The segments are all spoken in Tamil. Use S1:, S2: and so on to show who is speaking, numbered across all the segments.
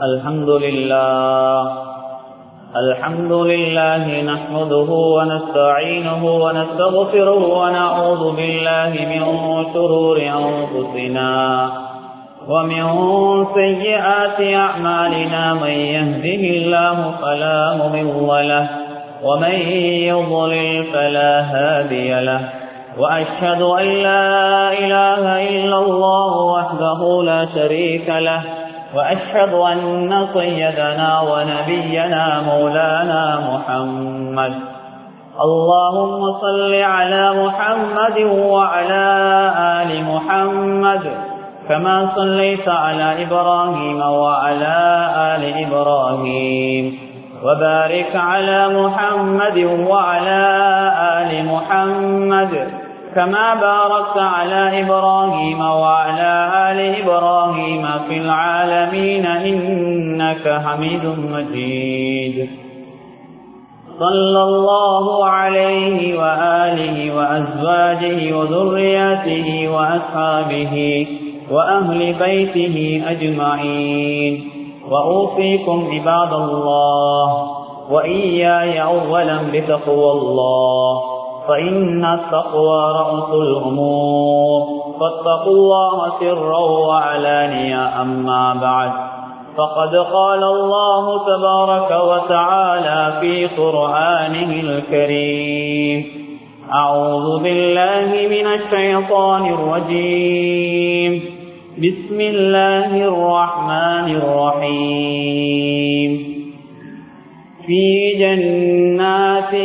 S1: الحمد لله الحمد لله نحمده ونستعينه ونستغفره ونعوذ بالله من شرور أنفسنا ومن سيئات أعمالنا من يهده الله فلا مضل له ومن يضلل فلا هادي له وأشهد أن لا إله إلا الله وحده لا شريك له وأشهد أن سيدنا ونبينا مولانا محمد اللهم صل على محمد وعلى آل محمد كما صليت على إبراهيم وعلى آل إبراهيم وبارك على محمد وعلى آل محمد كما باركت على إبراهيم وعلى آل إبراهيم في العالمين إنك حميد مجيد صلى الله عليه وآله وأزواجه وذرياته وأصحابه وأهل بيته أجمعين وأوصيكم عباد الله وإياي أولا بتقوى الله فإن التقوى رأس الأمور فاتقوا الله سرا وعلانيا أما بعد فقد قال الله تبارك وتعالى في قرآنه الكريم أعوذ بالله من الشيطان الرجيم بسم الله الرحمن الرحيم في جنات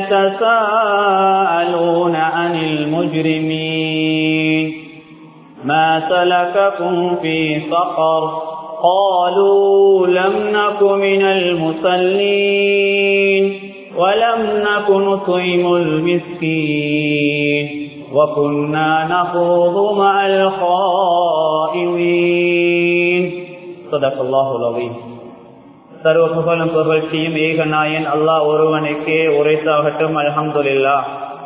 S1: يتساءلون عن المجرمين ما سلككم في سقر قالوا لم نك من المسلين ولم نك نطعم المسكين وكنا نخوض مع الخائوين صدق الله العظيم சர்வ புகழும் புகழ்ச்சியும் ஏக நாயன் அல்லாஹ் ஒருவனுக்கே உரைத்தாகட்டும் அலமதுல்லா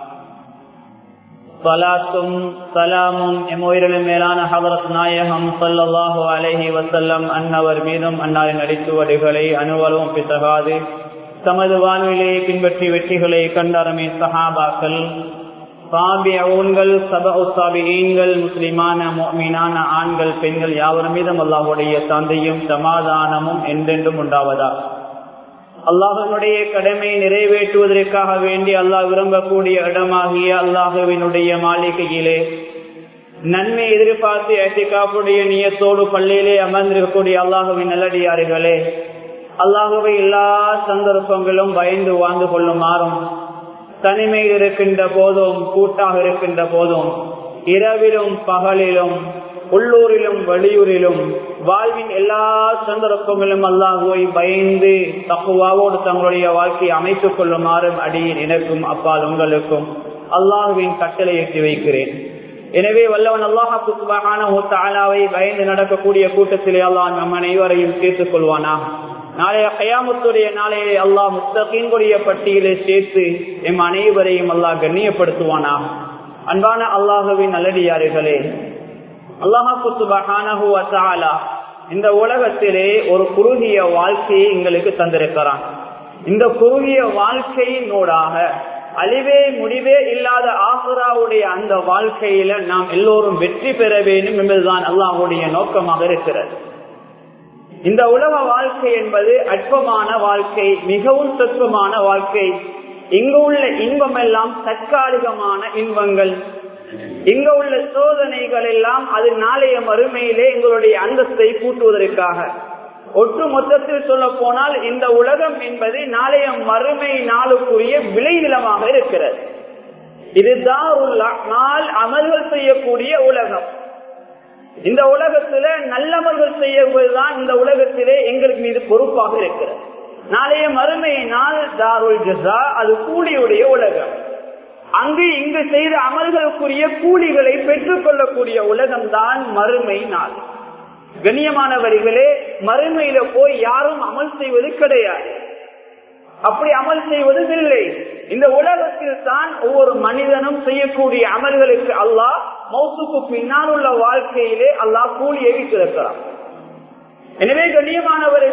S1: சலாத்தும் சலாமும் எம்முயிரிலும் மேலான ஹவரத் நாயகம் சல்லாஹூ அலஹி வசல்லம் அன்னவர் மீதும் அன்னாரின் அடிச்சுவடுகளை அனுவலும் பித்தகாது தமது வாழ்விலே பின்பற்றி வெற்றிகளை கண்டறமே சஹாபாக்கள் சாபியவுன்கள் சபஉசாபியீன்கள் முஸ்லிமான மீனான ஆண்கள் பெண்கள் யாவர் மீதும் அல்லாஹுடைய தந்தையும் சமாதானமும் என்றென்றும் உண்டாவதா அல்லாஹனுடைய கடமை நிறைவேற்றுவதற்காக வேண்டி அல்லாஹ் விரும்பக்கூடிய இடமாகிய அல்லாஹுவினுடைய மாளிகையிலே நன்மை எதிர்பார்த்து ஏசிகாப்புடைய நியத்தோடு பள்ளியிலே அமர்ந்திருக்கக்கூடிய அல்லாஹுவின் நல்லடியார்களே அல்லாஹுவை எல்லா சந்தர்ப்பங்களும் பயந்து வாழ்ந்து கொள்ளுமாறும் தனிமையில் இருக்கின்ற போதும் கூட்டாக இருக்கின்ற போதும் இரவிலும் பகலிலும் உள்ளூரிலும் வெளியூரிலும் வாழ்வின் எல்லா சந்தர்ப்பங்களும் அல்லாஹுவை பயந்து தக்குவாவோடு தங்களுடைய வாழ்க்கையை அமைத்துக் கொள்ளுமாறும் அடியில் எனக்கும் அப்பால் உங்களுக்கும் அல்லாஹுவின் கட்டளை எட்டி வைக்கிறேன் எனவே வல்லவன் அல்லாஹாவை பயந்து நடக்கக்கூடிய கூட்டத்திலே அல்லாஹ் நம் அனைவரையும் சேர்த்துக் கொள்வானா நாளைய கயாமத்துடைய நாளையை அல்லாஹ் முஸ்தகீன்குடைய பட்டியலை சேர்த்து எம் அனைவரையும் அல்லாஹ் கண்ணியப்படுத்துவானா அன்பான அல்லாஹுவின் நல்லடியார்களே அல்லாஹாலா இந்த உலகத்திலே ஒரு குறுகிய வாழ்க்கையை எங்களுக்கு தந்திருக்கிறான் இந்த குறுகிய வாழ்க்கையினூடாக அழிவே முடிவே இல்லாத ஆசுராவுடைய அந்த வாழ்க்கையில நாம் எல்லோரும் வெற்றி பெற வேண்டும் என்பதுதான் அல்லாஹுடைய நோக்கமாக இருக்கிறது இந்த உலக வாழ்க்கை என்பது அற்பமான வாழ்க்கை மிகவும் சொற்பமான வாழ்க்கை இங்கு உள்ள இன்பம் எல்லாம் தற்காலிகமான இன்பங்கள் இங்க உள்ள சோதனைகள் எல்லாம் அது நாளைய மறுமையிலே எங்களுடைய அந்தஸ்தை கூட்டுவதற்காக ஒட்டு மொத்தத்தில் சொல்ல போனால் இந்த உலகம் என்பது நாளைய மறுமை நாளுக்குரிய விளைநிலமாக இருக்கிறது இதுதான் நாள் அமல்கள் செய்யக்கூடிய உலகம் இந்த உலகத்துல நல்லவர்கள் செய்யவதுதான் இந்த உலகத்திலே எங்களுக்கு மீது பொறுப்பாக இருக்கிறது நாளைய மறுமை நாள் தாருல் ஜசா அது கூலியுடைய உலகம் அங்கு இங்கு செய்த அமல்களுக்குரிய கூலிகளை பெற்றுக் கொள்ளக்கூடிய உலகம் தான் மறுமை நாள் கண்ணியமானவர்களே மறுமையில போய் யாரும் அமல் செய்வது கிடையாது அப்படி அமல் செய்வது இல்லை இந்த உலகத்தில் தான் ஒவ்வொரு மனிதனும் செய்யக்கூடிய அமல்களுக்கு அல்லாஹ் மௌத்துக்கு பின்னால் உள்ள வாழ்க்கையிலே அல்லாஹ் கூலியை வைத்திருக்கிறான் எனவே கண்ணியமானவர்களே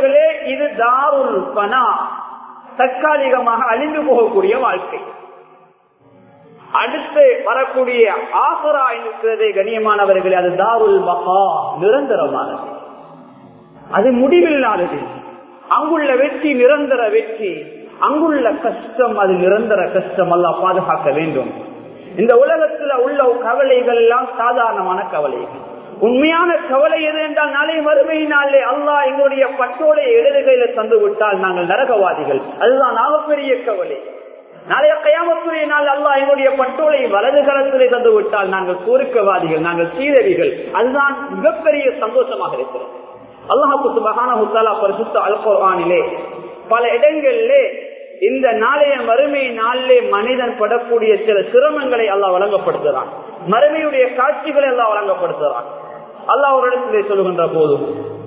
S1: பனா தற்காலிகமாக அழிந்து போகக்கூடிய வாழ்க்கை அடுத்து வரக்கூடிய ஆசுரா இருக்கிறதே கண்ணியமானவர்களே அது தாருல் மகா நிரந்தரமானது அது முடிவில்லாதது அங்குள்ள வெற்றி நிரந்தர வெற்றி அங்குள்ள கஷ்டம் அது நிரந்தர கஷ்டம் அல்ல பாதுகாக்க வேண்டும் இந்த உலகத்துல உள்ள கவலைகள் எல்லாம் சாதாரணமான கவலைகள் உண்மையான கவலை எது என்றால் நாளை மறுமையினாலே அல்லாஹ் எங்களுடைய பட்டோலை எழுதுகையில தந்து விட்டால் நாங்கள் நரகவாதிகள் அதுதான் ஆகப்பெரிய கவலை நாளைய கயாமத்துடைய நாள் அல்லாஹ் எங்களுடைய பட்டோலை வலது கலத்திலே தந்து விட்டால் நாங்கள் சூருக்கவாதிகள் நாங்கள் சீரடிகள் அதுதான் மிகப்பெரிய சந்தோஷமாக இருக்கிறது அல்லாஹு சுபகான பரிசுத்த அல்குர்ஆனிலே பல இடங்களிலே இந்த நாளைய மறுமை நாளிலே மனிதன் படக்கூடிய சில சிரமங்களை அல்லாஹ் வழங்கப்படுத்துகிறான் மறுமையுடைய காட்சிகளை எல்லாம் வழங்கப்படுத்துகிறான் அல்லாஹ் ஒரு இடத்திலே சொல்லுகின்ற போதும்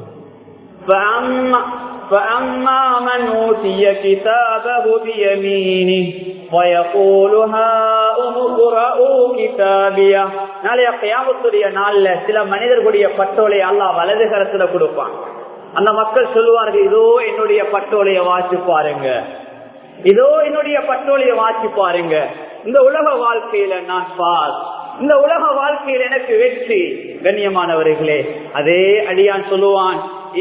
S1: فأما من أوتي كتابه بيمينه ويقول هاؤم اقرءوا كتابيه நாளைய கியாமத்துடைய நாள்ல சில மனிதர்களுடைய பட்டோலை அல்லாஹ் வலது கரத்துல கொடுப்பான் அந்த மக்கள் சொல்லுவார்கள் இதோ என்னுடைய பட்டோலைய வாசி பாருங்க இதோ என்னுடைய பட்டோலைய வாசி பாருங்க இந்த உலக வாழ்க்கையில நான் பாஸ் இந்த உலக வாழ்க்கையில் எனக்கு வெற்றி கண்ணியமானவர்களே அதே அடியான் சொல்லுவான்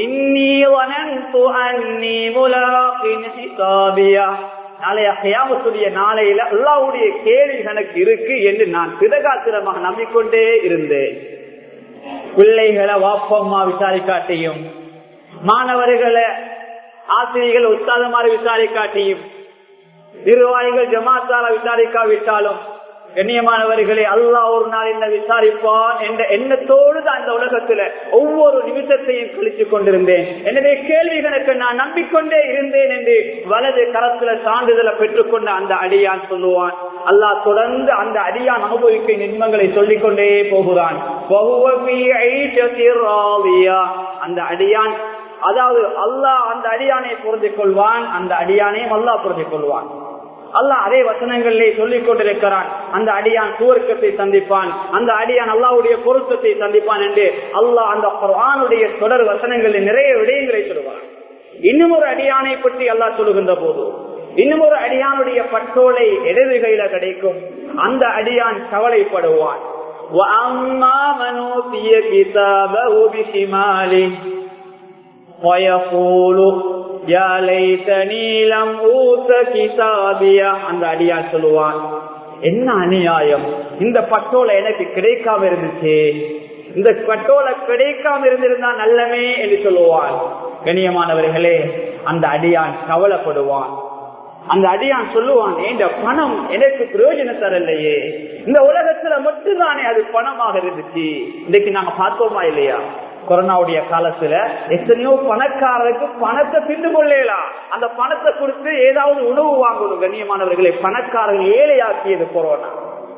S1: நாளைய கயாமத்துடைய நாளையில அல்லாவுடைய கேள்வி எனக்கு இருக்கு என்று நான் சிதகாத்திரமாக நம்பிக்கொண்டே இருந்தேன் பிள்ளைகளை வாப்பம்மா விசாரிக்காட்டியும் மாணவர்களை ஆசிரியர்கள் உத்தாதமாறு விசாரிக்காட்டியும் நிர்வாகிகள் ஜமாத்தார விசாரிக்காவிட்டாலும் கண்ணியமானவர்களே அல்லா ஒரு நாள் என்ன விசாரிப்பான் என்ற எண்ணத்தோடு தான் அந்த உலகத்துல ஒவ்வொரு நிமிஷத்தையும் கழிச்சு கொண்டிருந்தேன் எனவே கேள்விகளுக்கு நான் நம்பிக்கொண்டே இருந்தேன் என்று வலது கரத்துல சான்றிதழை பெற்றுக்கொண்ட அந்த அடியான் சொல்லுவான் அல்லாஹ் தொடர்ந்து அந்த அடியான் அனுபவிக்க நின்மங்களை சொல்லிக் கொண்டே போகிறான் அந்த அடியான் அதாவது அல்லாஹ் அந்த அடியானை புரிந்து கொள்வான் அந்த அடியானையும் அல்லாஹ் புரிந்து கொள்வான் அல்லாஹ் அதே வசனங்களிலே சொல்லிக் கொண்டிருக்கிறான் அந்த அடியான் சுவர்க்கத்தை சந்திப்பான் அந்த அடியான் அல்லாவுடைய பொருத்தத்தை சந்திப்பான் என்று அல்லாஹ் அந்த குர்ஆனுடைய தொடர் வசனங்களில் நிறைய விடயங்களை சொல்லுவான் இன்னும் ஒரு அடியானை பற்றி அல்லாஹ் சொல்லுகின்ற போது இன்னும் ஒரு அடியானுடைய பட்டோலை இடது கையில கிடைக்கும் அந்த அடியான் கவலைப்படுவான் அந்த அடியான் சொல்லுவான் என்ன அநியாயம் இந்த பட்டோலை எனக்கு கிடைக்காம இருந்துச்சு இந்த பட்டோலை கிடைக்காம இருந்திருந்தா நல்லமே என்று சொல்லுவான் கண்ணியமானவர்களே அந்த அடியான் கவலைப்படுவான் அந்த அடியான் சொல்லுவான் இந்த பணம் எனக்கு பிரயோஜனம் தரலையே இந்த உலகத்துல மட்டும்தானே அது பணமாக இருந்துச்சு இன்னைக்கு நாங்க பார்த்தோமா இல்லையா கொரோனாவுடைய காலத்துல எத்தனையோ பணக்காரருக்கு பணத்தை திண்டு கொள்ளலாம் அந்த பணத்தை கொடுத்து ஏதாவது உணவு வாங்கணும் கண்ணியமானவர்களை பணக்காரர்கள் ஏழையாக்கியது கொரோனா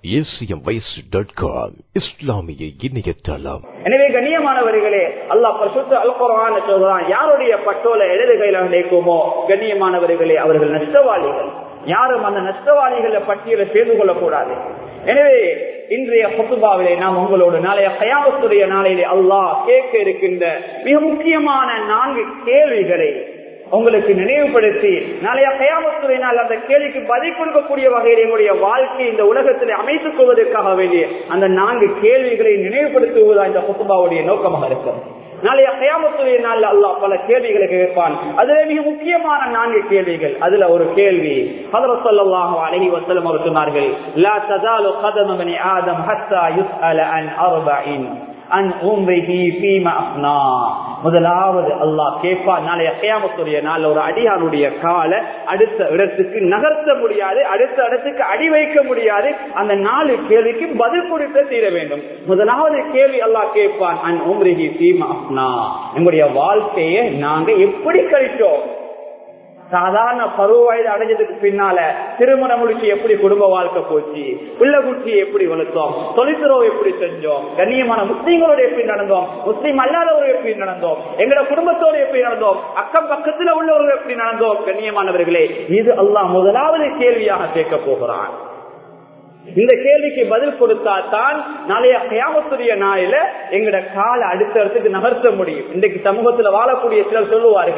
S2: இஸ்லாமிய இணையதளம்
S1: எனவே கண்ணியமானவர்களே அல்லாஹ் பரிசுத்த அல்குரான் சொல்றான் யாருடைய பட்டோல இடது கையில நினைக்குமோ கண்ணியமானவர்களே அவர்கள் நஷ்டவாளிகள் யாரும் அந்த நஷ்டவாளிகளை பட்டியலை சேர்ந்து கொள்ளக்கூடாது எனவே இன்றைய பொத்துபாவிலே நாம் உங்களோடு நாளைய கயாமத்துடைய நாளையிலே அல்லாஹ் கேட்க இருக்கின்ற மிக முக்கியமான நான்கு கேள்விகளை உங்களுக்கு நினைவுபடுத்தி நாளைய கயாமத்துறை நாள் அந்த கேள்விக்கு பதில் கொடுக்கக்கூடிய வகையில் எங்களுடைய வாழ்க்கை இந்த உலகத்தில் அமைத்துக் கொள்வதற்காக வேண்டிய அந்த நான்கு கேள்விகளை நினைவுபடுத்துவதா இந்த பொத்துபாவுடைய நோக்கமாக இருக்கிறது நாளைய கயாமத்துடைய நாள் அல்லாஹ் பல கேள்விகளை கேட்பான் அதுல மிக முக்கியமான நான்கு கேள்விகள் அதுல ஒரு கேள்வி ஹதரத் ஸல்லல்லாஹு அலைஹி வஸல்லம் அவர் சொன்னார்கள் லா தஸாலு கதம பனி ஆதம் ஹத்தா யுஸ்அல அன் அர்பஇன் அன் உம்ரிஹி ஃபீமா அஃப்னா முதலாவது அல்லாஹ் கேட்பான் நாளைய கயாமத்துடைய நாள் ஒரு அடியானுடைய கால அடுத்த இடத்துக்கு நகர்த்த முடியாது அடுத்த இடத்துக்கு அடி வைக்க முடியாது அந்த நாலு கேள்விக்கு பதில் கொடுக்க தீர வேண்டும் முதலாவது கேள்வி அல்லாஹ் கேட்பான் அன் உம்ரிஹி ஃபீமா அஃப்னா எங்களுடைய வாழ்க்கையை நாங்க எப்படி கழித்தோம் சாதாரண பருவ வயது அடைஞ்சதுக்கு பின்னால திருமணம் முடிச்சு எப்படி குடும்ப வாழ்க்கை போச்சு பிள்ளை குட்டியை எப்படி வளர்த்தோம் தொழில்துறவு எப்படி செஞ்சோம் கண்ணியமான முஸ்லீம்களோட எப்படி நடந்தோம் முஸ்லீம் அல்லாதவர்கள் எப்படி நடந்தோம் எங்களோட குடும்பத்தோடு எப்படி நடந்தோம் அக்கம் பக்கத்துல உள்ளவர்கள் எப்படி நடந்தோம் கண்ணியமானவர்களே இது அல்லாஹ் முதலாவது கேள்வியாக கேட்க போகிறான் இந்த கேள்விக்கு பதில் கொடுத்தா தான் நாளைய கயாமத்துடைய நாளில எங்கட கால அடுத்த இடத்துக்கு நகர்த்த முடியும் இன்றைக்கு சமூகத்துல வாழக்கூடிய சிலர் சொல்லுவார்கள்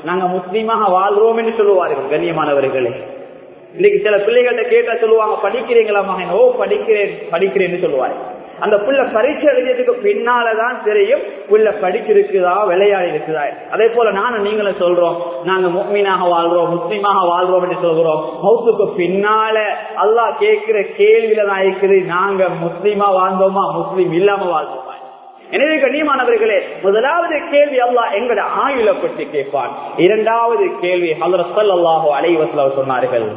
S1: நாங்க முஸ்லீமாக வாழ்றோம் என்று சொல்லுவார்கள் கண்ணியமானவர்களே இன்னைக்கு சில பிள்ளைகள்ட்ட கேட்டா சொல்லுவாங்க படிக்கிறீங்களா மகன் ஓ படிக்கிறேன் படிக்கிறேன்னு சொல்லுவாங்க அந்த புள்ள பரீட்சை எழுதியதுக்கு பின்னாலதான் தெரியும் புள்ள படிச்சிருக்குதா விளையாடி இருக்குதா அதே போல நானும் நீங்களும் சொல்றோம் நாங்க முக்மீனாக வாழ்றோம் முஸ்லீமாக வாழ்றோம் என்று சொல்கிறோம் மௌத்துக்கு பின்னால அல்லாஹ் கேட்கிற கேள்வியில தான் இருக்குது நாங்க முஸ்லீமா வாழ்ந்தோமா முஸ்லீம் இல்லாம வாழ்ந்தோமா எனவே கண்ணியமானவர்களே முதலாவது கேள்வி அல்லாஹ் எங்கட ஆயுளை பற்றி கேட்பான் இரண்டாவது கேள்வி ஹலரத் சல்லாஹோ அலைவசல சொன்னார்கள்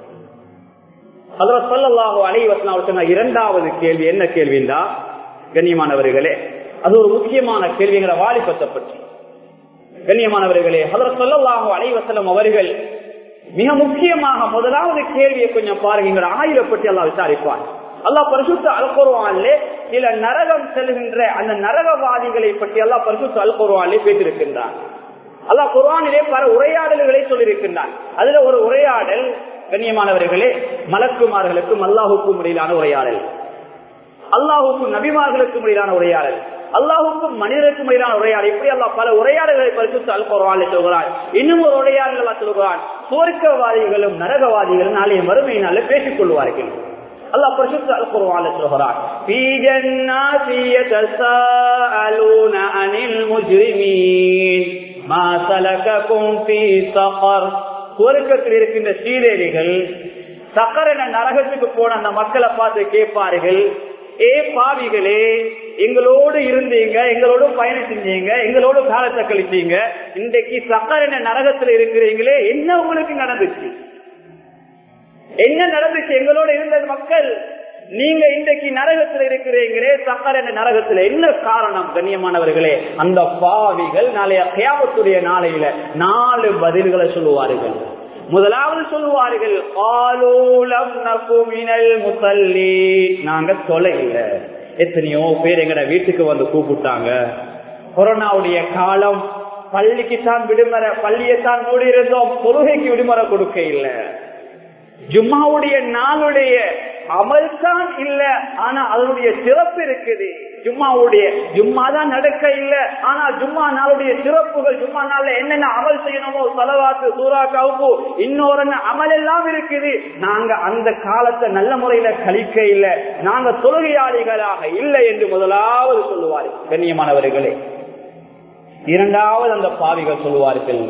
S1: ஹலரத் சல்லாஹோ அலைவசல சொன்ன இரண்டாவது கேள்வி என்ன கேள்விண்டா கண்ணியமானவர்களே அது ஒரு முக்கியமான கேள்வி எங்கட வாலிபத்தை பற்றி கண்ணியமானவர்களே ஹலரத் சல்லாஹோ அலைவசலம் அவர்கள் மிக முக்கியமாக முதலாவது கேள்வியை கொஞ்சம் பாருங்க எங்கட ஆயுளை பற்றி எல்லாம் விசாரிப்பான் அல்லாஹ் பரிசுத்த அல்குருவான்லே சில நரகம் செல்கின்ற அந்த நரகவாதிகளை பற்றி அல்லாஹ் பரிசுத்த அல்குருவான்லே பேசியிருக்கின்றான் அல்லாஹ் குர்ஆனிலே பல உரையாடல்களை சொல்லியிருக்கின்றான் அதுல ஒரு உரையாடல் கண்ணியமானவர்களே மலக்குமார்களுக்கும் அல்லாஹுக்கும் இடையிலான உரையாடல் அல்லாஹுக்கும் நபிமார்களுக்கும் இடையிலான உரையாடல் அல்லாஹுக்கும் மனிதருக்கும் இடையிலான உரையாடல் இப்படி அல்லாஹ் பல உரையாடல்களை பரிசுத்த அல்குருவான்லே சொல்கிறான் இன்னும் ஒரு உரையாடல் அல்லாஹ் சொல்கிறான் சுவர்க்கவாதிகளும் நரகவாதிகளும் நாளைய மறுமையினால பேசிக் கொள்வார்கள் الله فرشد القرآن الصهران في جنات يتساءلون عن المجرمين ما سلككم في سقر சுவர்க்கத்தில் இருக்கின்ற சீரேரிகள் சக்கர நரகத்துக்கு போன அந்த மக்களை பார்த்து கேட்பார்கள் ஏ பாவிகளே எங்களோடு இருந்தீங்க எங்களோடு பயணம் செஞ்சீங்க எங்களோடு காலத்தை கழிச்சீங்க இன்றைக்கு சக்கர நரகத்தில் இருக்கிறீங்களே என்ன உங்களுக்கு நடந்துச்சு என்ன நடந்துச்சு எங்களோட இருந்த மக்கள் நீங்க இன்றைக்கு நரகத்தில் இருக்கிறீங்களே சக்கர நரகத்தில் என்ன காரணம் கண்ணியமானவர்களே அந்த பாவிகள் நாளைய கியாமத்துடைய நாளையில நாலு பதில்களை சொல்லுவார்கள் முதலாவது சொல்லுவார்கள் ஆலோலம் நகுமினல் முசல்லி நாங்க தொலைல எத்தனையோ பேர் எங்கட வீட்டுக்கு வந்து கூப்பிட்டாங்க கொரோனாவுடைய காலம் பள்ளிக்குத்தான் விடுமுறை பள்ளியைத்தான் மூடி இருந்தோம் தொழுகைக்கு விடுமுறை கொடுக்க இல்லை ஜும்மாவுடைய நாளுடைய அமல் தான் இல்ல ஆனா அதனுடைய சிறப்பு இருக்குது ஜும்மாவுடைய ஜும்மா தான் நடக்க இல்ல ஆனா ஜும்மா நாளுடைய சிறப்புகள் ஜும்மா நாள்ல என்னென்ன அமல் செய்யணுமோ தலவாக்கு சூறா கவுப்பு இன்னொரு அமல் எல்லாம் இருக்குது நாங்க அந்த காலத்தை நல்ல முறையில கழிக்க இல்ல நாங்க தொழுகையாளிகளாக இல்லை என்று முதலாவது சொல்லுவார்கள் கண்ணியமானவர்களே இரண்டாவது அந்த பாவிகள் சொல்லுவார்கள்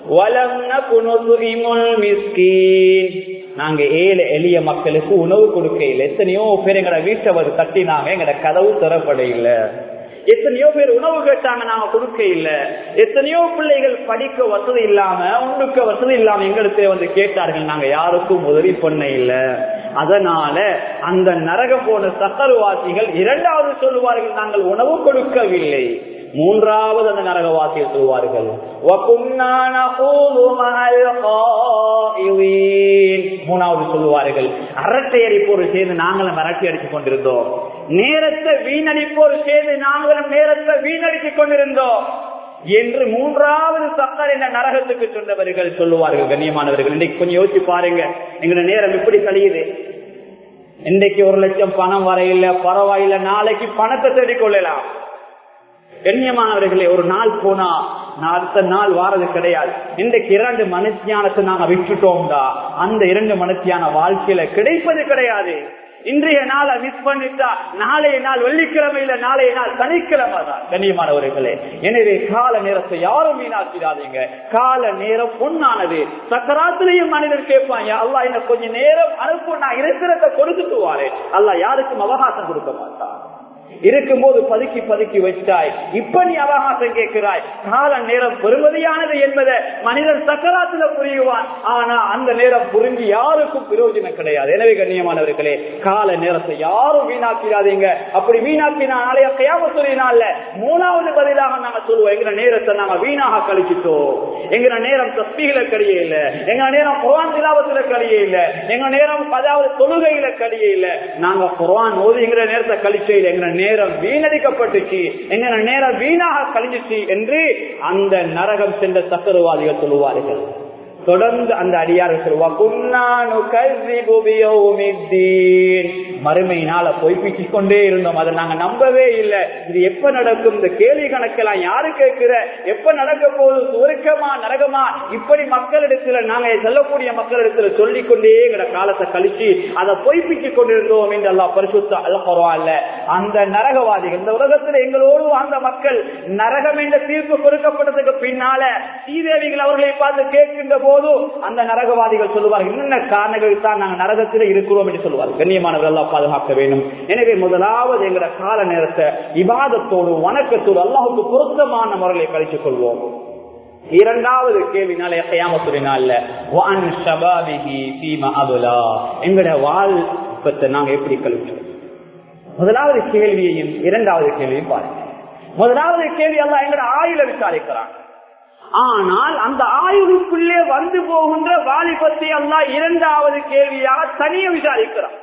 S1: நாங்க ஏழு எளிய மக்களுக்கு உணவு கொடுக்க இல்லை எத்தனையோ பேர் எங்கட வீட்டை வந்து தட்டினாங்க எங்கட கதவு திறப்பட இல்ல எத்தனையோ பேர் உணவு கேட்டாங்க நாங்க கொடுக்க இல்ல எத்தனையோ பிள்ளைகள் படிக்க வசதி இல்லாம உண்ணுக்க வசதி இல்லாம எங்களுக்கு வந்து கேட்டார்கள் நாங்க யாருக்கும் உதவி பண்ண இல்ல அதனால அந்த நரக போன சக்கரவாசிகள் இரண்டாவது சொல்லுவார்கள் நாங்கள் உணவு கொடுக்கவில்லை மூன்றாவது அந்த நரகவாசியை சொல்வார்கள் மூணாவது சொல்லுவார்கள் அரட்டை அடிப்போர் சேர்ந்து நாங்களும் அரட்டை அடித்துக் கொண்டிருந்தோம் நேரத்தை வீணடிப்போர் சேர்ந்து நாங்களும் நேரத்தை வீணடித்துக் கொண்டிருந்தோம் என்று மூன்றாவது சக்கர் என்ற நரகத்துக்கு சொன்னவர்கள் சொல்லுவார்கள் கண்ணியமானவர்கள் இன்னைக்கு கொஞ்சம் யோசிச்சு பாருங்க எங்களோட நேரம் எப்படி கழியுது இன்றைக்கு ஒரு லட்சம் பணம் வரையில பரவாயில்ல நாளைக்கு பணத்தை தேடிக்கொள்ளலாம் கண்ணியமானவர்களே ஒரு நாள் போனா அடுத்த நாள் வாரது கிடையாது இன்றைக்கு இரண்டு மனுஷியானத்தை நாங்க விட்டுட்டோம்டா அந்த இரண்டு மனுஷியான வாழ்க்கையில கிடைப்பது கிடையாது இன்றைய நாளை மிஸ் பண்ணிட்டா நாளைய நாள் வெள்ளிக்கிழமையில நாளைய நாள் சனிக்கிழமை தான் கண்ணியமானவர்களே எனவே கால நேரத்தை யாரும் வீணாக்கிறாதீங்க கால நேரம் பொண்ணானது சக்கராத்திலையும் மனிதர் கேட்பாங்க அல்லா என்ன கொஞ்ச நேரம் அனுப்பு நான் இருக்கிறத கொடுத்துட்டு வாரேன் அல்லா யாருக்கும் அவகாசம் கொடுக்க மாட்டான் இருக்கும்போது பதுக்கி பதுக்கி வச்சாய் இப்ப நீ அவகாசம் கேட்கிறாய் கால நேரம் பெருமதியானது என்பதை மனிதன் சக்கராத்துல புரியுவான் ஆனா அந்த நேரம் புரிஞ்சு யாருக்கும் பிரயோஜனம் கிடையாது எனவே கண்ணியமானவர்களே கால நேரத்தை யாரும் வீணாக்கிறாதீங்க அப்படி வீணாக்கினா நாளைய கையாமத்துறையினால மூணாவது பதிலாக நாங்க சொல்லுவோம் எங்க நேரத்தை நாங்க வீணாக கழிச்சிட்டோம் எங்க நேரம் தஸ்பீல கழிய இல்ல எங்க நேரம் குரான் திலாவத்துல கழிய இல்ல எங்க நேரம் அதாவது தொழுகையில கழிய இல்ல நாங்க குரான் ஓதுங்கிற நேரத்தை கழிச்ச இல்லை எங்க நேரம் வீணடிக்கப்பட்டுச்சு எங்க நேரம் வீணாக கழிஞ்சிச்சு என்று அந்த நரகம் சென்ற சக்கரவாதிகள் சொல்லுவார்கள் தொடர்ந்து அந்த அடியார்கள் சொல்லுவா மறுமையினால பொய்ப்பிச்சு கொண்டே இருந்தோம் அதை நாங்க நம்பவே இல்லை இது எப்ப நடக்கும் இந்த கேள்வி கணக்கெல்லாம் யாரு கேட்கிற எப்ப நடக்க போகுது சுருக்கமா நரகமா இப்படி மக்களிடத்துல நாங்க சொல்லக்கூடிய மக்களிடத்துல சொல்லிக் கொண்டே எங்கட காலத்தை கழிச்சு அதை பொய்ப்பிச்சு கொண்டிருந்தோம் என்று அல்லா பரிசுத்த அல்ல பரவாயில்ல அந்த நரகவாதிகள் இந்த உலகத்துல எங்களோடு வாழ்ந்த மக்கள் நரகம் என்ற தீர்ப்பு கொடுக்கப்பட்டதுக்கு பின்னால ஸ்ரீதேவிகள் அவர்களை பார்த்து கேட்கின்ற போது அந்த நரகவாதிகள் சொல்லுவார்கள் என்னென்ன காரணங்கள் தான் நாங்கள் நரகத்தில் இருக்கிறோம் என்று சொல்லுவார்கள் கண்ணியமானவர்கள் எல்லாம் பாதுகாக்க வேண்டும் எனவே முதலாவது எங்கட கால நேரத்தை இபாதத்தோடு வணக்கத்தோடு அல்லாஹுக்கு பொருத்தமான முறையை கழித்துக் கொள்வோம் இரண்டாவது கேள்வினால கையாமத்துறினால எங்கட வாழ்ப்பத்தை நாங்க எப்படி கழிச்சோம் முதலாவது கேள்வியையும் இரண்டாவது கேள்வியும் பாருங்க முதலாவது கேள்வி எல்லாம் எங்கட ஆயுள விசாரிக்கிறான் ஆனால் அந்த ஆயுளுக்குள்ளே வந்து போகின்ற வாலிபத்தை எல்லாம் இரண்டாவது கேள்வியாக தனியே விசாரிக்கிறான்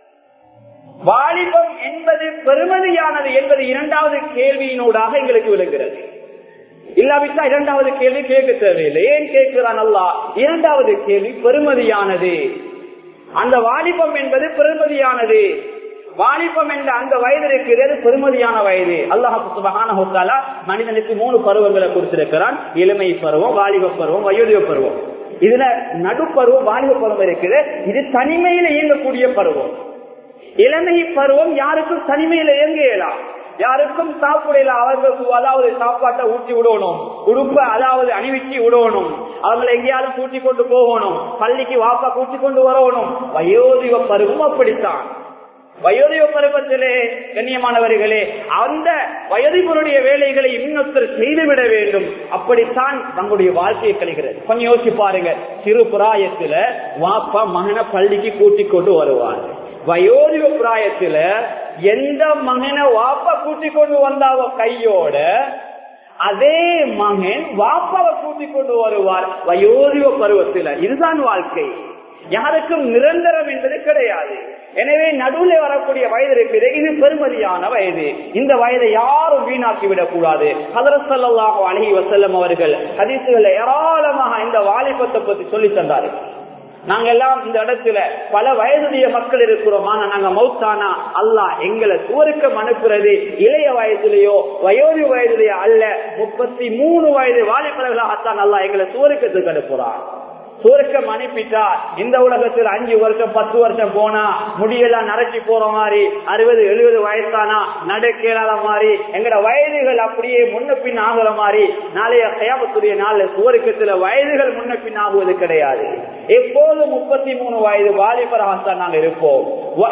S1: வாலிபம் என்பது பெருமதியானது என்பது இரண்டாவது கேள்வியினூடாக எங்களுக்கு விளங்குகிறது இல்லாவிட்டா இரண்டாவது கேள்வி கேட்க தேவையில்லை ஏன் கேட்கிறான் அல்லா இரண்டாவது கேள்வி பெருமதியானது அந்த வாலிபம் என்பது பெருமதியானது வாலிபம் என்ற அந்த வயது இருக்கிறது பெருமதியான வயது அல்லாஹால மனிதனுக்கு மூணு பருவங்களை கொடுத்திருக்கிறான் இளமை பருவம் வாலிப பருவம் வயோதிக பருவம் இதுல நடுப்பருவம் வாலிப பருவம் இருக்குது இது தனிமையில இயங்கக்கூடிய பருவம் இளமை பருவம் யாருக்கும் தனிமையில இயங்க இயலாம் யாருக்கும் சாப்பிடல அவர்களுக்கு அதாவது சாப்பாட்டை ஊட்டி விடணும் உடுப்ப அதாவது அணிவிச்சு விடணும் அவங்களை எங்கேயாவது கூட்டி கொண்டு போகணும் பள்ளிக்கு வாப்பா கூட்டி கொண்டு வரணும் வயோதிக பருவம் அப்படித்தான் வயோதிக பருவத்திலே கண்ணியமானவர்களே அந்த வயதிபருடைய வேலைகளை இன்னொருத்தர் செய்துவிட வேண்டும் அப்படித்தான் தங்களுடைய வாழ்க்கையை கழிகிறது கொஞ்சம் யோசிச்சு பாருங்க சிறு பிராயத்துல வாப்பா மகனை பள்ளிக்கு கூட்டி கொண்டு வருவார் வயோதிக பிராயத்துல எந்த மகனை வாப்பா கூட்டி கொண்டு வந்தாவோ கையோட அதே மகன் வாப்பாவை கூட்டி கொண்டு வருவார் வயோதிக பருவத்தில் இதுதான் வாழ்க்கை யாருக்கும் நிரந்தரம் என்பது கிடையாது எனவே நடுவில் வரக்கூடிய வயது இருக்குது இது பெருமதியான வயது இந்த வயதை யாரும் வீணாக்கி விடக் கூடாது ஹதரசல்லாஹு அலஹி வசல்லம் அவர்கள் ஹதீசுகள் ஏராளமாக இந்த வாலிபத்தை பத்தி சொல்லி தந்தார்கள் நாங்க எல்லாம் இந்த இடத்துல பல வயதுடைய மக்கள் இருக்கிறோம் ஆனா நாங்க மௌத்தானா அல்லா எங்களை சுவருக்கம் அனுப்புறது இளைய வயதிலேயோ வயோதி வயதிலேயோ அல்ல முப்பத்தி மூணு வயது வாலிபர்களாகத்தான் அல்லா எங்களை சுவருக்கத்துக்கு அனுப்புறான் சுருக்கம் அனுப்பிட்டா இந்த உலகத்தில் அஞ்சு வருஷம் பத்து வருஷம் போனா முடியெல்லாம் நரைச்சி போற மாதிரி அறுபது எழுபது வயசானா நடக்கலாத மாதிரி எங்கட வயதுகள் அப்படியே முன்ன பின் ஆகுற மாதிரி நாளைய கயாமத்துடைய நாள்ல சுவருக்கத்துல வயதுகள் முன்ன பின் ஆகுவது கிடையாது எப்போது முப்பத்தி மூணு வயது வாலிபராகத்தான் நாங்கள் இருப்போம்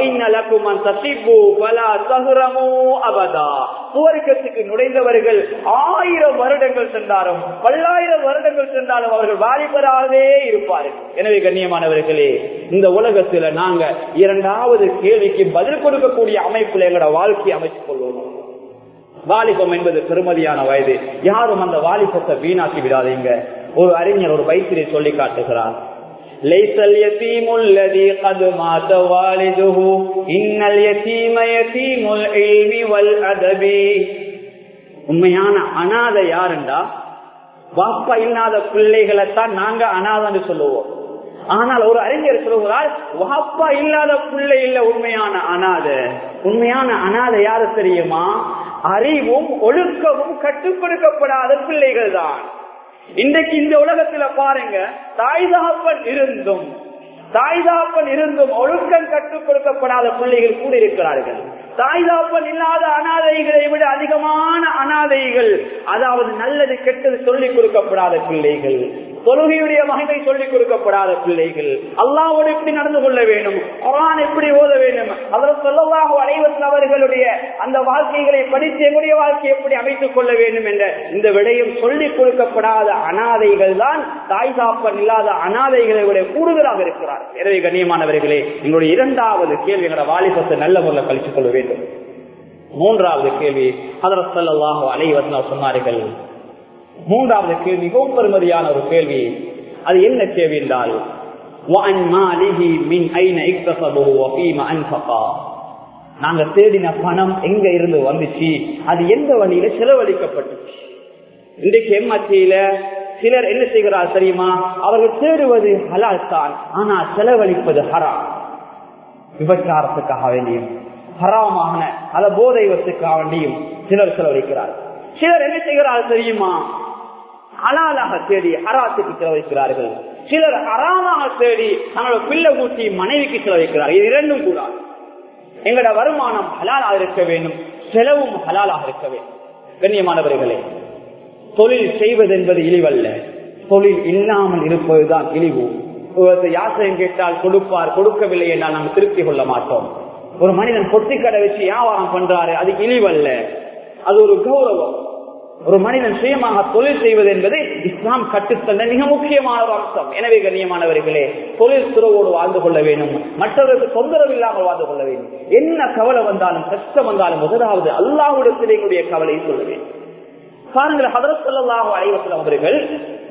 S1: சுவருக்கத்துக்கு நுழைந்தவர்கள் ஆயிரம் வருடங்கள் சென்றாலும் பல்லாயிரம் வருடங்கள் சென்றாலும் அவர்கள் வாலிபராகவே இருப்பார்கள் எனவே கண்ணியமானவர்களே இந்த உலகத்துல நாங்க இரண்டாவது கேள்விக்கு பதில் கொடுக்கக்கூடிய அமைப்புல எங்களோட வாழ்க்கையை அமைத்துக் கொள்வோம் வாலிபம் என்பது பெருமதியான வயது யாரும் அந்த வாலிபத்தை வீணாக்கி விடாதீங்க ஒரு அறிஞர் ஒரு வைத்திரை சொல்லி காட்டுகிறார் ليس اليتيم الذي قد مات والده إن اليتيم يتيم العلم والأدب உண்மையான அனாதை யாருண்டா வாப்பா இல்லாத பிள்ளைகளைத்தான் நாங்க அனாதன்னு சொல்லுவோம் ஆனால் ஒரு அறிஞர் சொல்லுகிறார் வாப்பா இல்லாத பிள்ளை இல்ல உண்மையான அனாத உண்மையான அனாதை யாரு தெரியுமா அறிவும் ஒழுக்கமும் கட்டுக் கொடுக்கப்படாத பிள்ளைகள் தான் இன்றைக்கு இந்த உலகத்துல பாருங்க தாய் தகப்பன் இருந்தும் தாய் தாப்பன் இருந்தும் ஒழுக்கம் கற்றுக் கொடுக்கப்படாத பிள்ளைகள் கூட இருக்கிறார்கள் தாய் தாப்பன் இல்லாத அனாதைகளை விட அதிகமான அனாதைகள் அதாவது நல்லது கெட்டது சொல்லிக் கொடுக்கப்படாத பிள்ளைகள் தொழுகையுடைய மகிமை சொல்லிக் கொடுக்கப்படாத பிள்ளைகள் அல்லாவோடு எப்படி நடந்து கொள்ள வேண்டும் குரான் எப்படி ஓத வேண்டும் அதில் சொல்லவாக அனைவரும் அவர்களுடைய அந்த வாழ்க்கைகளை படித்து எங்களுடைய வாழ்க்கையை எப்படி அமைத்துக் கொள்ள வேண்டும் என்ற இந்த விடயம் சொல்லிக் கொடுக்கப்படாத அனாதைகள் தான் தாய் தாப்பன் இல்லாத அனாதைகளை விட கூடுதலாக இருக்கிறார் எனவே கண்ணியமானவர்களே எங்களுடைய இரண்டாவது கேள்வி எங்களோட வாலிபத்தை நல்ல முறையில் கழித்துக் கொள்ள வேண்டும் மூன்றாவது கேள்வி அதர் சல்லாஹு அலைவசன் சொன்னார்கள் மூன்றாவது கேள்வி மிகவும் பெருமதியான ஒரு கேள்வி அது என்ன கேள்வி என்றால் நாங்க தேடின பணம் எங்க இருந்து வந்துச்சு அது எந்த வழியில செலவழிக்கப்பட்டுச்சு இன்றைக்கு எம்மாச்சியில சிலர் என்ன செய்கிறார் தெரியுமா அவர்கள் தேடுவது ஹலால் தான் ஆனா செலவழிப்பது ஹராம் விபச்சாரத்துக்காக வேண்டியும் ஹராமான அத போதை வசுக்காக வேண்டியும் சிலர் செலவழிக்கிறார் சிலர் என்ன செய்கிறார்கள் தெரியுமா ஹலாலாக தேடி ஹராத்துக்கு செலவழிக்கிறார்கள் சிலர் ஹராமாக தேடி தங்களோட பிள்ளை கூட்டி மனைவிக்கு செலவழிக்கிறார் இது இரண்டும் கூடாது எங்களோட வருமானம் ஹலாலாக இருக்க வேண்டும் செலவும் ஹலாலாக இருக்க வேண்டும் கண்ணியமானவர்களே தொழில் செய்வது என்பது இழிவல்ல தொழில் இல்லாமல் இருப்பதுதான் இழிவு யாசகம் கேட்டால் கொடுப்பார் கொடுக்கவில்லை என்றால் நாம் திருப்தி கொள்ள மாட்டோம் ஒரு மனிதன் பொத்தி கடை வச்சு வியாபாரம் பண்றாரு அது இழிவல்ல அது ஒரு கௌரவம் ஒரு மனிதன் சுயமாக தொழில் செய்வது என்பது இஸ்லாம் கட்டுத்தந்த மிக முக்கியமான ஒரு அம்சம் எனவே கண்ணியமானவர்களே தொழில் துறவோடு வாழ்ந்து கொள்ள வேண்டும் மற்றவர்களுக்கு தொந்தரவு இல்லாமல் வாழ்ந்து கொள்ள வேண்டும் என்ன கவலை வந்தாலும் கஷ்டம் வந்தாலும் முதலாவது அல்லாஹ்விடத்தில் எங்களுடைய கவலையை சொல்ல வேண்டும் பாருங்கள் ஹதரத் ஸல்லல்லாஹு அலைஹி வஸல்லம் அவர்கள்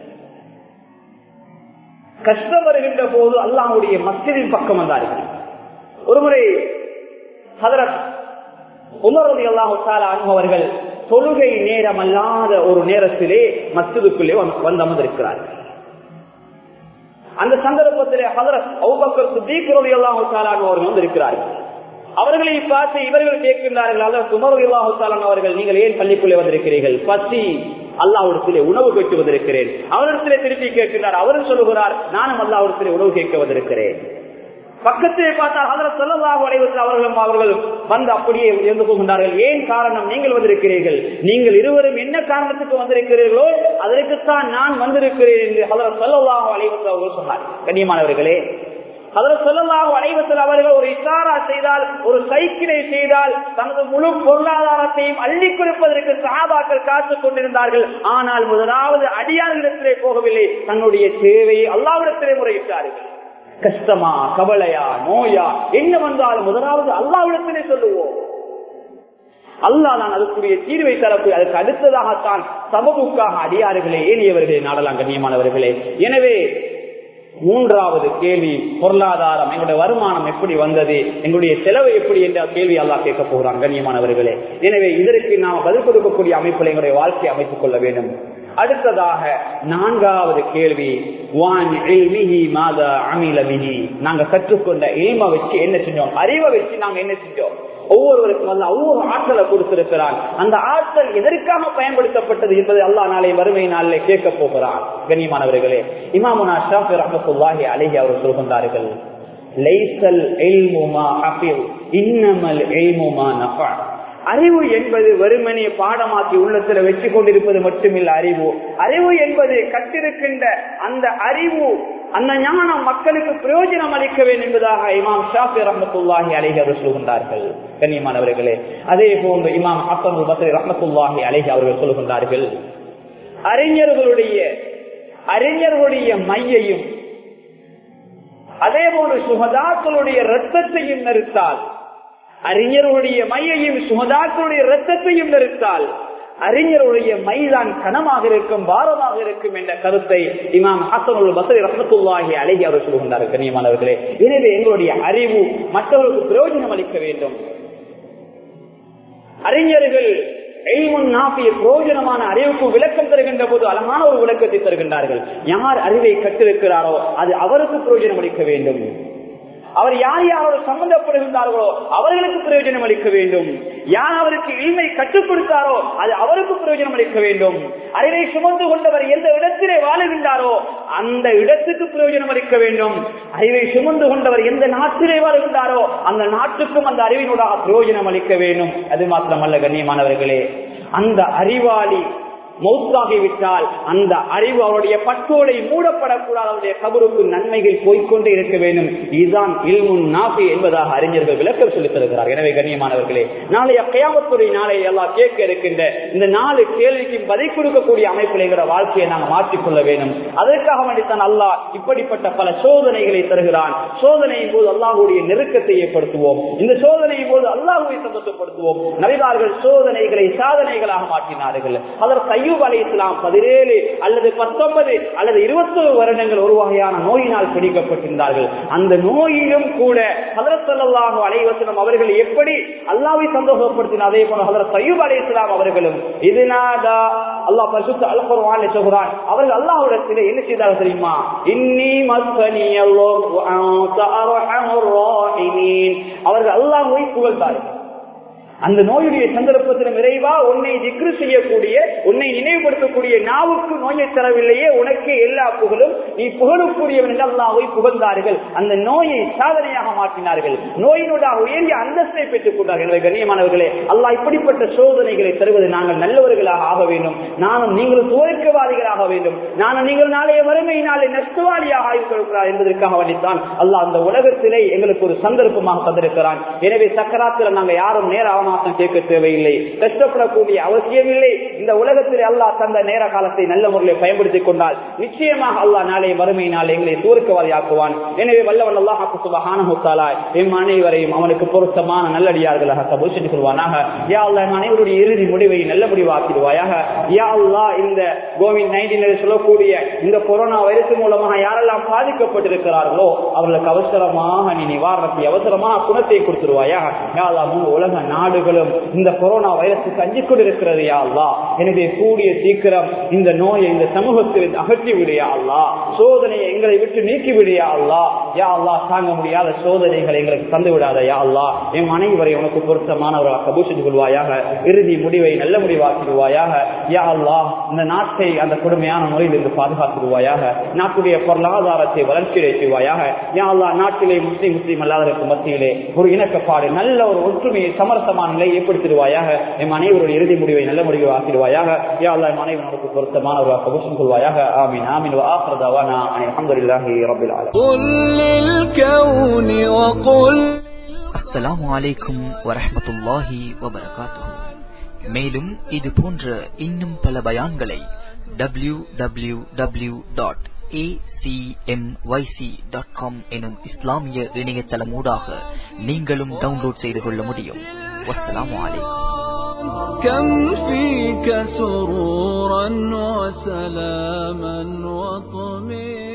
S1: கஷ்டம் வருகின்ற போது அல்லாஹ்வுடைய மஸ்ஜிதின் பக்கம் வந்தார்கள் ஒருமுறை ஹதரத் உமர் ரதி அல்லாஹு அவர்கள் தொழுகை நேரம் அல்லாத ஒரு நேரத்திலே மஸ்ஜிதுக்குள்ளே வந்து அமர்ந்திருக்கிறார்கள் அந்த சந்தர்ப்பத்திலே ஹதரத் அவுபக்கர் சித்திக் ரதி அல்லாஹு அவர்கள் வந்திருக்கிறார்கள் அவர்களை பார்த்து இவர்கள் கேட்கின்றார்கள் அல்லது சுமர் அல்லாஹு அவர்கள் நீங்கள் ஏன் பள்ளிக்குள்ளே வந்திருக்கிறீர்கள் பசி அல்லாவிடத்திலே உணவு கேட்டு வந்திருக்கிறேன் அவரிடத்திலே திருப்பி கேட்கின்றார் அவரும் சொல்லுகிறார் நானும் அல்லாவிடத்திலே உணவு கேட்க வந்திருக்கிறேன் பக்கத்திலே பார்த்தால் அதில் சொல்லலாக அடைவதில் அவர்களும் அவர்கள் வந்து அப்படியே இருந்து போகின்றார்கள் ஏன் காரணம் நீங்கள் வந்திருக்கிறீர்கள் நீங்கள் இருவரும் என்ன காரணத்துக்கு வந்திருக்கிறீர்களோ அதற்குத்தான் நான் வந்திருக்கிறேன் என்று அதில் சொல்லலாக அடைவதில் அவர்கள் சொன்னார் கண்ணியமானவர்களே அதில் சொல்லலாக அடைவத்தில் அவர்கள் ஒரு இஷாரா செய்தால் ஒரு சைக்கிளை செய்தால் தனது முழு பொருளாதாரத்தையும் அள்ளி கொடுப்பதற்கு சகாபாக்கள் காத்துக் கொண்டிருந்தார்கள் ஆனால் முதலாவது அடியார்களிடத்திலே போகவில்லை தன்னுடைய தேவையை அல்லாவிடத்திலே முறையிட்டார்கள் கஷ்டமா கவலையா நோயா என்ன வந்தாலும் முதலாவது அல்லாவிடத்திலே சொல்லுவோம் அல்லா தான் அதுக்குரிய தீர்வை தரப்பு அதுக்கு அடுத்ததாகத்தான் சமூகக்காக அடியாறுகளே ஏனியவர்களே நாடலாம் கண்ணியமானவர்களே எனவே மூன்றாவது கேள்வி பொருளாதாரம் எங்களுடைய வருமானம் எப்படி வந்தது எங்களுடைய செலவு எப்படி என்ற கேள்வி எல்லாம் கேட்க போகிறான் கண்ணியமானவர்களே எனவே இதற்கு நாம் பதில் கொடுக்கக்கூடிய அமைப்பில் எங்களுடைய வாழ்க்கையை அமைத்துக் கொள்ள வேண்டும் அடுத்ததாக நான்காவது கேள்வி நாங்க கற்றுக்கொண்ட இல்ம வச்சு என்ன செஞ்சோம் அறிவை வச்சு நாங்க என்ன செஞ்சோம் ஒவ்வொருவருக்கும் வந்து ஒவ்வொரு ஆற்றலை கொடுத்திருக்கிறான் அந்த ஆற்றல் எதற்காக பயன்படுத்தப்பட்டது என்பதை அல்லா நாளை வறுமை நாளில் கேட்க போகிறான் கண்ணியமானவர்களே இமாமுனா ஷாஃபி ரஹமத்துல்லாஹி அழகி அவர் சொல்கின்றார்கள் லைசல் எல்முமா அபில் இன்னமல் எல்முமா நஃபா அறிவு என்பது வெறுமனே பாடமாக்கி உள்ளத்துல வச்சு கொண்டிருப்பது மட்டுமில்ல அறிவு அறிவு என்பது கட்டிருக்கின்ற அந்த அறிவு அந்த ஞானம் மக்களுக்கு பிரயோஜனம் அளிக்க வேண்டும் என்பதாக இமாம் ஷாஃபி ரஹமத்துல்லாஹி அலைஹி அவர் சொல்கின்றார்கள் கண்ணியமானவர்களே அதே போன்று இமாம் ஹசன் பசரி ரஹமத்துல்லாஹி அலைஹி அவர்கள் சொல்கின்றார்கள் அறிஞர்களுடைய அறிஞர்களுடைய மையையும் அதே போன்று சுகதாக்களுடைய ரத்தத்தையும் நிறுத்தால் அறிஞருடைய மையையும் சுகதாக்களுடைய ரத்தத்தையும் நிறுத்தால் அறிஞருடைய மைதான் கனமாக இருக்கும் பாரமாக இருக்கும் என்ற கருத்தை இமாம் ஹசனுல் பசரி ரஹத்துல்லாஹி அழகி அவர் சொல்கின்றார் கண்ணியமானவர்களே எனவே எங்களுடைய அறிவு மற்றவர்களுக்கு பிரயோஜனம் அளிக்க வேண்டும் அறிஞர்கள் பிரயோஜனமான அறிவுக்கு விளக்கம் தருகின்ற போது அழகான ஒரு விளக்கத்தை தருகின்றார்கள் யார் அறிவை கற்றிருக்கிறாரோ அது அவருக்கு பிரயோஜனம் அளிக்க வேண்டும் அவர் யார் யாரோடு சம்பந்தப்படுகின்றார்களோ அவர்களுக்கு பிரயோஜனம் அளிக்க வேண்டும் யார் அவருக்கு இல்மை கற்றுக் கொடுத்தாரோ அது அவருக்கு பிரயோஜனம் அளிக்க வேண்டும் அறிவை சுமந்து கொண்டவர் எந்த இடத்திலே வாழுகின்றாரோ அந்த இடத்துக்கு பிரயோஜனம் அளிக்க வேண்டும் அறிவை சுமந்து கொண்டவர் எந்த நாட்டிலே வாழுகின்றாரோ அந்த நாட்டுக்கும் அந்த அறிவினூடாக பிரயோஜனம் அளிக்க வேண்டும் அது மாத்திரமல்ல கண்ணியமானவர்களே அந்த அறிவாளி மௌத்தாகிவிட்டால் அந்த அறிவு அவருடைய பட்டோலை மூடப்படக்கூடாது அவருடைய கபருக்கு நன்மைகள் போய்கொண்டே இருக்க வேண்டும் இதுதான் இல்முன் நாபி என்பதாக அறிஞர்கள் விளக்கம் சொல்லித் தருகிறார் எனவே கண்ணியமானவர்களே நாளைய கயாமத்துறை நாளை எல்லாம் கேட்க இருக்கின்ற இந்த நாலு கேள்விக்கு பதில் கொடுக்கக்கூடிய அமைப்பில் என்கிற வாழ்க்கையை நாங்கள் மாற்றிக்கொள்ள வேண்டும் அதற்காக வேண்டித்தான் அல்லாஹ் இப்படிப்பட்ட பல சோதனைகளை தருகிறான் சோதனையின் போது அல்லாஹுடைய நெருக்கத்தை ஏற்படுத்துவோம் இந்த சோதனையின் போது அல்லாஹுவை சந்தோஷப்படுத்துவோம் நபிதார்கள் சோதனைகளை சாதனைகளாக மாற்றினார்கள் அதற்கு ஐயூப் அலி இஸ்லாம் பதினேழு அல்லது பத்தொன்பது அல்லது இருபத்தொரு வருடங்கள் ஒரு வகையான நோயினால் பிடிக்கப்பட்டிருந்தார்கள் அந்த நோயிலும் கூட ஹதரத் சல்லாஹூ அலைவசனம் அவர்கள் எப்படி அல்லாவை சந்தோஷப்படுத்தின அதே போல ஹதரத் ஐயூப் அலி இஸ்லாம் அவர்களும் இதுநாதா அல்லாஹ் பரிசுத்த அல் குர்ஆனில் சொல்கிறான் அவர்கள் அல்லாஹ்விடத்திலே என்ன செய்தார்கள் தெரியுமா இன்னி மஸ்கனியல்லோ வஅன்த அர்ஹமுர் ராஹிமீன் அவர்கள் அல்லாஹ்வை புகழ்ந்தார்கள் அந்த நோயுடைய சந்தர்ப்பத்தில் விரைவா உன்னை திக்ரு செய்யக்கூடிய உன்னை நினைவுபடுத்தக்கூடிய நாவுக்கு நோயை தரவில்லையே உனக்கு எல்லா புகழும் நீ புகழக்கூடியவன் என்று அல்லாஹ்வை புகழ்ந்தார்கள் அந்த நோயை சாதனையாக மாற்றினார்கள் நோயினூடாக உயர்ந்த அந்தஸ்தை பெற்றுக் கொண்டார்கள் எனவே கண்ணியமானவர்களே அல்லாஹ் இப்படிப்பட்ட சோதனைகளை தருவது நாங்கள் நல்லவர்களாக ஆக வேண்டும் நானும் நீங்கள் துவக்கவாதிகளாக வேண்டும் நானும் நீங்கள் நாளைய வறுமை நாளை நஷ்டவாளியாக ஆகியிருக்கிறார் என்பதற்காக வேண்டித்தான் அல்லாஹ் அந்த உலகத்திலே எங்களுக்கு ஒரு சந்தர்ப்பமாக தந்திருக்கிறான் எனவே சக்கராத்தில் நாங்கள் யாரும் நேர அவகாசம் கேட்க தேவையில்லை கஷ்டப்படக்கூடிய அவசியம் இல்லை இந்த உலகத்தில் அல்லாஹ் தந்த நேர காலத்தை நல்ல முறையில் பயன்படுத்திக் கொண்டால் நிச்சயமாக அல்லாஹ் நாளை வறுமை நாள் எங்களை தூர்க்கவாதி ஆக்குவான் எனவே வல்லவன் அல்லாஹ் சுபஹானஹுத்தாலா எம் அனைவரையும் அவனுக்கு பொருத்தமான நல்லடியார்களாக கபூல் செஞ்சு கொள்வானாக யா அல்லா எம் அனைவருடைய இறுதி முடிவை நல்ல முடிவாக்கிடுவாயாக யா அல்லா இந்த கோவிட் நைன்டீன் சொல்லக்கூடிய இந்த கொரோனா வைரஸ் மூலமாக யாரெல்லாம் பாதிக்கப்பட்டிருக்கிறார்களோ அவர்களுக்கு அவசரமாக நீ நிவாரணத்தை அவசரமாக குணத்தை கொடுத்துருவாயாக யா அல்லா முழு உலக நாடுகளும் இந்த கொரோனா வைரஸுக்கு அஞ்சு கொண்டிருக்கிறது யா அல்லா எனவே கூடிய சீக்கிரம் இந்த நோயை இந்த சமூகத்தில் அகற்றி விடியா அல்லா சோதனையை எங்களை விட்டு நீக்கி விடியா அல்லா யா அல்லா தாங்க முடியாத சோதனைகளை எங்களுக்கு தந்து விடாத யா அல்லா என் அனைவரை உனக்கு பொருத்தமானவர்களாக கபூல் செய்து கொள்வாயாக இறுதி முடிவை நல்ல முடிவாக்கிடுவாயாக யா அல்லா இந்த நாட்டை அந்த கொடுமையான முறையிலிருந்து பாதுகாத்துடுவாயாக நாட்டுடைய பொருளாதாரத்தை வளர்ச்சியடை செய்வாயாக யா அல்லா நாட்டிலே முஸ்லீம் முஸ்லீம் அல்லாதவருக்கு மத்தியிலே ஒரு இணக்கப்பாடு நல்ல ஒரு ஒற்றுமையை சமரசமான நிலை ஏற்படுத்திடுவாயாக என் அனைவருடைய இறுதி முடிவை நல்ல முடிவை ஆக்கிடுவாயாக யா அல்லா என் அனைவரும் உனக்கு பொருத்தமானவர்களாக கபூல் கொள்வாயாக ஆமீன் ஆமீன் وآخر دعوانا أن الحمد لله رب العالمين
S3: قل للكون وقل
S4: அஸ்ஸலாமு அலைக்கும் வரஹ்மத்துல்லாஹி வபரகாத்துஹு மேலும் இது போன்ற இன்னும் பல பயான்களை W W W dot dot com எனும் இஸ்லாமிய இணையதளமூடாக நீங்களும் டவுன்லோட் செய்து கொள்ள முடியும் வஸ்ஸலாமு அலைக்கும்
S3: كم فيك سرورا وسلاما وطمئنا